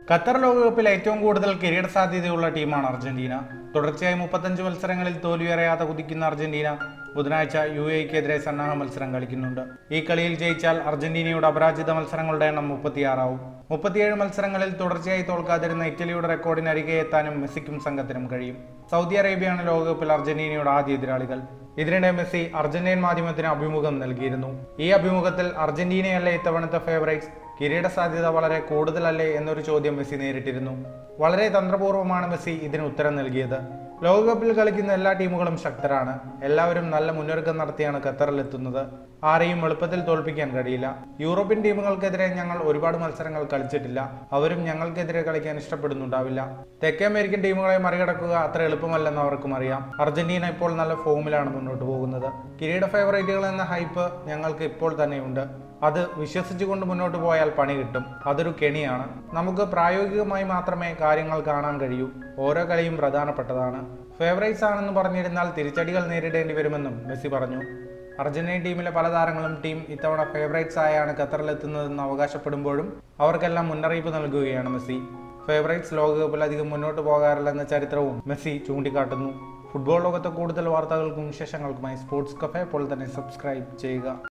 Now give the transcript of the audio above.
Qatar ലോകകപ്പിൽ ഏറ്റവും കൂടുതൽ കിരീട സാധ്യതയുള്ള ടീമാണ് അർജന്റീന തുടർച്ചയായി മുപ്പത്തഞ്ച് മത്സരങ്ങളിൽ തോൽവിയറിയാതെ കുതിക്കുന്ന അർജന്റീന ബുധനാഴ്ച യു എക്കെതിരെ സന്നാഹ മത്സരം കളിക്കുന്നുണ്ട് ഈ കളിയിൽ ജയിച്ചാൽ അർജന്റീനയുടെ അപരാജിത മത്സരങ്ങളുടെ എണ്ണം മുപ്പത്തിയാറാവും മുപ്പത്തിയേഴ് മത്സരങ്ങളിൽ തുടർച്ചയായി തോൽക്കാതിരുന്ന ഇറ്റലിയുടെ റെക്കോർഡിനരികെ എത്താനും മെസ്സിക്കും സംഘത്തിനും കഴിയും സൗദി അറേബ്യയാണ് ലോകകപ്പിൽ അർജന്റീനയുടെ ആദ്യ എതിരാളികൾ ഇതിനിടെ മെസ്സി അർജന്റീൻ മാധ്യമത്തിന് അഭിമുഖം നൽകിയിരുന്നു ഈ അഭിമുഖത്തിൽ അർജന്റീനയല്ലേ ഇത്തവണത്തെ ഫേവറേറ്റ്സ് കിരീട സാധ്യത വളരെ കൂടുതലല്ലേ എന്നൊരു ചോദ്യം മെസ്സി നേരിട്ടിരുന്നു വളരെ തന്ത്രപൂർവ്വമാണ് മെസ്സി ഇതിന് ഉത്തരം നൽകിയത് ലോകകപ്പിൽ കളിക്കുന്ന എല്ലാ ടീമുകളും ശക്തരാണ് എല്ലാവരും നല്ല മുന്നൊരുക്കം നടത്തിയാണ് ഖത്തറിൽ എത്തുന്നത് ആരെയും എളുപ്പത്തിൽ തോൽപ്പിക്കാൻ കഴിയില്ല യൂറോപ്യൻ ടീമുകൾക്കെതിരെ ഞങ്ങൾ ഒരുപാട് മത്സരങ്ങൾ കളിച്ചിട്ടില്ല അവരും ഞങ്ങൾക്കെതിരെ കളിക്കാൻ ഇഷ്ടപ്പെടുന്നുണ്ടാവില്ല തെക്കേ അമേരിക്കൻ ടീമുകളെ മറികടക്കുക അത്ര എളുപ്പമല്ലെന്ന് അവർക്കും അറിയാം അർജന്റീന ഇപ്പോൾ നല്ല ഫോമിലാണ് മുന്നോട്ട് പോകുന്നത് കിരീട ഫേവറേറ്റുകൾ എന്ന ഹൈപ്പ് ഞങ്ങൾക്ക് ഇപ്പോൾ തന്നെയുണ്ട് അത് വിശ്വസിച്ചുകൊണ്ട് മുന്നോട്ട് പോയാൽ പണി കിട്ടും അതൊരു കെണിയാണ് നമുക്ക് പ്രായോഗികമായി മാത്രമേ കാര്യങ്ങൾ കാണാൻ കഴിയൂ ഓരോ കളിയും പ്രധാനപ്പെട്ടതാണ് ഫേവറേറ്റ്സ് ആണെന്ന് പറഞ്ഞിരുന്നാൽ തിരിച്ചടികൾ നേരിടേണ്ടി വരുമെന്നും മെസ്സി പറഞ്ഞു അർജന്റീന ടീമിലെ പല താരങ്ങളും ടീം ഇത്തവണ ഫേവറേറ്റ്സ് ആയാണ് ഖത്തറിലെത്തുന്നതെന്ന് അവകാശപ്പെടുമ്പോഴും അവർക്കെല്ലാം മുന്നറിയിപ്പ് നൽകുകയാണ് മെസ്സി ഫേവറേറ്റ്സ് ലോകകപ്പിൽ അധികം മുന്നോട്ട് പോകാറില്ലെന്ന ചരിത്രവും മെസ്സി ചൂണ്ടിക്കാട്ടുന്നു ഫുട്ബോൾ ലോകത്തെ കൂടുതൽ വാർത്തകൾക്കും വിശേഷങ്ങൾക്കുമായി സ്പോർട്സ് കഫേ പോലെ തന്നെ സബ്സ്ക്രൈബ് ചെയ്യുക